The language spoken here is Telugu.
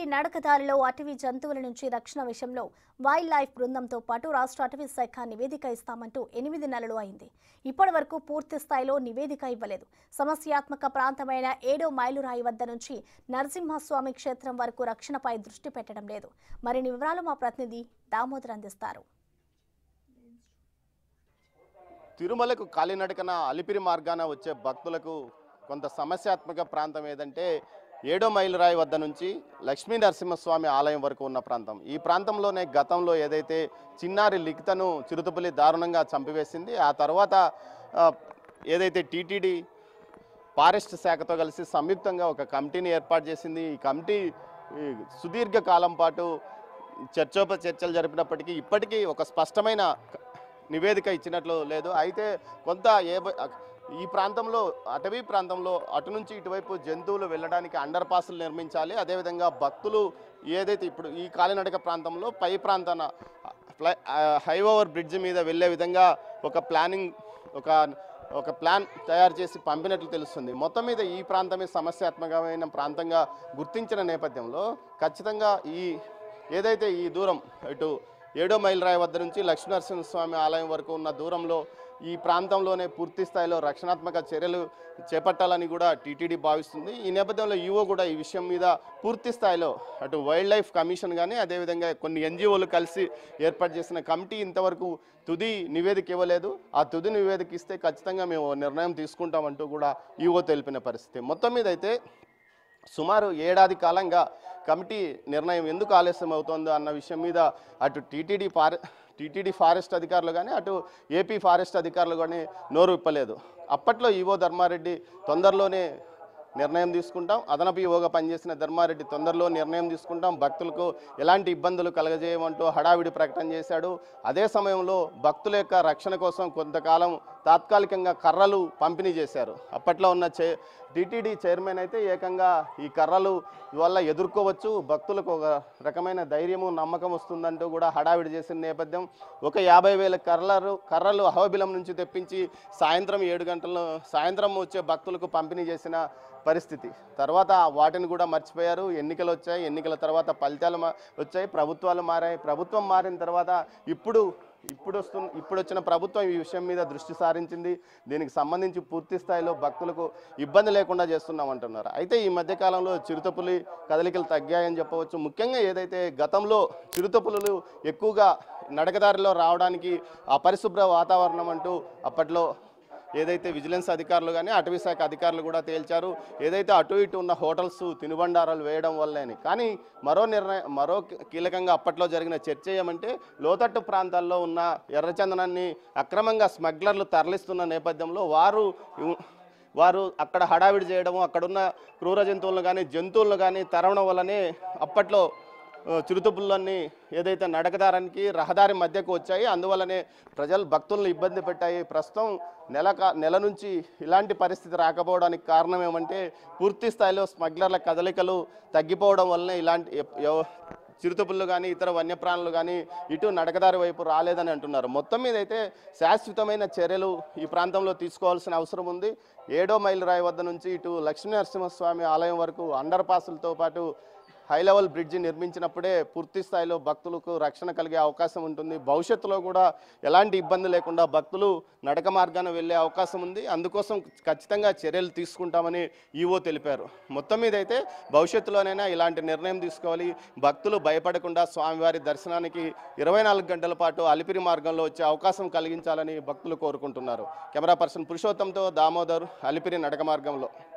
నడకదారిలో అటవీ జంతువుల నుంచి రక్షణ విషయంలో వైల్డ్ లైఫ్ బృందంతో పాటు రాష్ట్ర అటవీ శాఖ నివేదిక ఇస్తామంటూ ఎనిమిది నెలలు అయింది ఇప్పటి వరకు పూర్తి స్థాయిలో నివేదిక ఇవ్వలేదు సమస్యాత్మక ప్రాంతమైన ఏడో మైలురాయి వద్ద నుంచి నరసింహస్వామి క్షేత్రం వరకు రక్షణపై దృష్టి పెట్టడం లేదు మరిన్ని వివరాలు మా ప్రతినిధి దామోదర్ అందిస్తారు తిరుమలకు కాలినడకన అలిపిరి మార్గాన వచ్చే భక్తులకు కొంత సమస్యాత్మక ప్రాంతం ఏదంటే ఏడో మైలురాయి వద్ద నుంచి లక్ష్మీ నరసింహస్వామి ఆలయం వరకు ఉన్న ప్రాంతం ఈ ప్రాంతంలోనే గతంలో ఏదైతే చిన్నారి లిఖితను చిరుతపులి దారుణంగా చంపివేసింది ఆ తర్వాత ఆ, ఏదైతే టీటీడీ ఫారెస్ట్ శాఖతో కలిసి సంయుక్తంగా ఒక కమిటీని ఏర్పాటు చేసింది ఈ కమిటీ ఈ సుదీర్ఘ కాలం పాటు చర్చోప చర్చలు జరిపినప్పటికీ ఇప్పటికీ ఒక స్పష్టమైన నివేదిక ఇచ్చినట్లు లేదు అయితే కొంత ఏ ఈ ప్రాంతంలో అటవీ ప్రాంతంలో అటు నుంచి ఇటువైపు జంతువులు వెళ్ళడానికి అండర్ పాసులు నిర్మించాలి అదేవిధంగా భక్తులు ఏదైతే ఇప్పుడు ఈ కాలినడక ప్రాంతంలో పై ప్రాంతాన ఫ్లై హై ఓవర్ బ్రిడ్జ్ మీద వెళ్ళే విధంగా ఒక ప్లానింగ్ ఒక ఒక ప్లాన్ తయారు చేసి పంపినట్లు తెలుస్తుంది మొత్తం మీద ఈ ప్రాంతమే సమస్యాత్మకమైన ప్రాంతంగా గుర్తించిన నేపథ్యంలో ఖచ్చితంగా ఈ ఏదైతే ఈ దూరం ఇటు ఏడో మైల్ రాయి వద్ద నుంచి లక్ష్మీనరసింహస్వామి ఆలయం వరకు ఉన్న దూరంలో ఈ ప్రాంతంలోనే పూర్తి స్థాయిలో రక్షణాత్మక చర్యలు చేపట్టాలని కూడా టీటీడీ భావిస్తుంది ఈ నేపథ్యంలో ఈవో కూడా ఈ విషయం మీద పూర్తి స్థాయిలో అటు వైల్డ్ లైఫ్ కమిషన్ కానీ అదేవిధంగా కొన్ని ఎన్జిఓలు కలిసి ఏర్పాటు చేసిన కమిటీ ఇంతవరకు తుది నివేదిక ఇవ్వలేదు ఆ తుది నివేదిక ఇస్తే ఖచ్చితంగా మేము నిర్ణయం తీసుకుంటామంటూ కూడా ఈవో తెలిపిన పరిస్థితి మొత్తం మీద అయితే సుమారు ఏడాది కాలంగా కమిటీ నిర్ణయం ఎందుకు ఆలస్యం అవుతోందో అన్న విషయం మీద అటు టీటీడీ ఫారె టీటీడీ ఫారెస్ట్ అధికారులు కానీ అటు ఏపీ ఫారెస్ట్ అధికారులు కానీ నోరు విప్పలేదు అప్పట్లో ఈవో ధర్మారెడ్డి తొందరలోనే నిర్ణయం తీసుకుంటాం అదనపు ఈవోగా పనిచేసిన ధర్మారెడ్డి తొందరలో నిర్ణయం తీసుకుంటాం భక్తులకు ఎలాంటి ఇబ్బందులు కలగజేయమంటూ హడావిడి ప్రకటన చేశాడు అదే సమయంలో భక్తుల యొక్క రక్షణ కోసం కొంతకాలం తాత్కాలికంగా కర్రలు పంపిణీ చేశారు అప్పట్లో ఉన్న చే టీటీడీ చైర్మన్ అయితే ఏకంగా ఈ కర్రలు వల్ల ఎదుర్కోవచ్చు భక్తులకు ఒక రకమైన ధైర్యము నమ్మకం వస్తుందంటూ కూడా హడావిడి చేసిన నేపథ్యం ఒక యాభై వేల కర్రలు కర్రలు అహోబిలం నుంచి తెప్పించి సాయంత్రం ఏడు గంటల్లో సాయంత్రం వచ్చే భక్తులకు పంపిణీ చేసిన పరిస్థితి తర్వాత వాటిని కూడా మర్చిపోయారు ఎన్నికలు వచ్చాయి ఎన్నికల తర్వాత ఫలితాలు మా- వచ్చాయి ప్రభుత్వాలు మారాయి ప్రభుత్వం మారిన తర్వాత ఇప్పుడు ఇప్పుడు వస్తున్న ఇప్పుడు వచ్చిన ప్రభుత్వం ఈ విషయం మీద దృష్టి సారించింది దీనికి సంబంధించి పూర్తి స్థాయిలో భక్తులకు ఇబ్బంది లేకుండా చేస్తున్నాం అంటున్నారు అయితే ఈ మధ్యకాలంలో చిరుతపులి కదలికలు తగ్గాయని చెప్పవచ్చు ముఖ్యంగా ఏదైతే గతంలో చిరుతపులులు ఎక్కువగా నడకదారిలో రావడానికి అపరిశుభ్ర వాతావరణం అంటూ అప్పట్లో ఏదైతే విజిలెన్స్ అధికారులు కానీ అటవీ శాఖ అధికారులు కూడా తేల్చారు ఏదైతే అటు ఇటు ఉన్న హోటల్స్ తినుబండారాలు వేయడం వల్లే అని కానీ మరో నిర్ణయం మరో కీ- కీలకంగా అప్పట్లో జరిగిన చర్చ ఏమంటే లోతట్టు ప్రాంతాల్లో ఉన్న ఎర్రచందనాన్ని అక్రమంగా స్మగ్లర్లు తరలిస్తున్న నేపథ్యంలో వారు ఇవ్- వారు అక్కడ హడావిడి చేయడము అక్కడున్న క్రూర జంతువులను కానీ జంతువులను కానీ తరవడం వల్లనే అప్పట్లో ఆ, చిరుతపుల్లన్నీ ఏదైతే నడకదారానికి రహదారి మధ్యకు వచ్చాయి అందువల్లనే ప్రజలు భక్తులను ఇబ్బంది పెట్టాయి ప్రస్తుతం నెల కా- నెల నుంచి ఇలాంటి పరిస్థితి రాకపోవడానికి కారణం ఏమంటే పూర్తి స్థాయిలో స్మగ్లర్ల కదలికలు తగ్గిపోవడం వల్లనే ఇలాంటి ఎప్- ఎవ- చిరుతపుళ్ళు కానీ ఇతర వన్యప్రాణులు కానీ ఇటు నడకదారి వైపు రాలేదని అంటున్నారు మొత్తం మీద అయితే శాశ్వతమైన చర్యలు ఈ ప్రాంతంలో తీసుకోవాల్సిన అవసరం ఉంది ఏడో మైలు రాయి వద్ద నుంచి ఇటు లక్ష్మీ నరసింహస్వామి ఆలయం వరకు అండర్ పాసులతో పాటు హై లెవెల్ బ్రిడ్జి నిర్మించినప్పుడే పూర్తి స్థాయిలో భక్తులకు రక్షణ కలిగే అవకాశం ఉంటుంది భవిష్యత్తులో కూడా ఎలాంటి ఇబ్బంది లేకుండా భక్తులు నడక మార్గాన వెళ్ళే అవకాశం ఉంది అందుకోసం ఖచ్చితంగా చర్యలు తీసుకుంటామని ఈవో తెలిపారు మొత్తం మీద అయితే భవిష్యత్తులోనైనా ఇలాంటి నిర్ణయం తీసుకోవాలి భక్తులు భయపడకుండా స్వామివారి దర్శనానికి ఇరవై నాలుగు గంటల పాటు అలిపిరి మార్గంలో వచ్చే అవకాశం కలిగించాలని భక్తులు కోరుకుంటున్నారు కెమెరా పర్సన్ పురుషోత్తంతో దామోదర్ అలిపిరి నడక మార్గంలో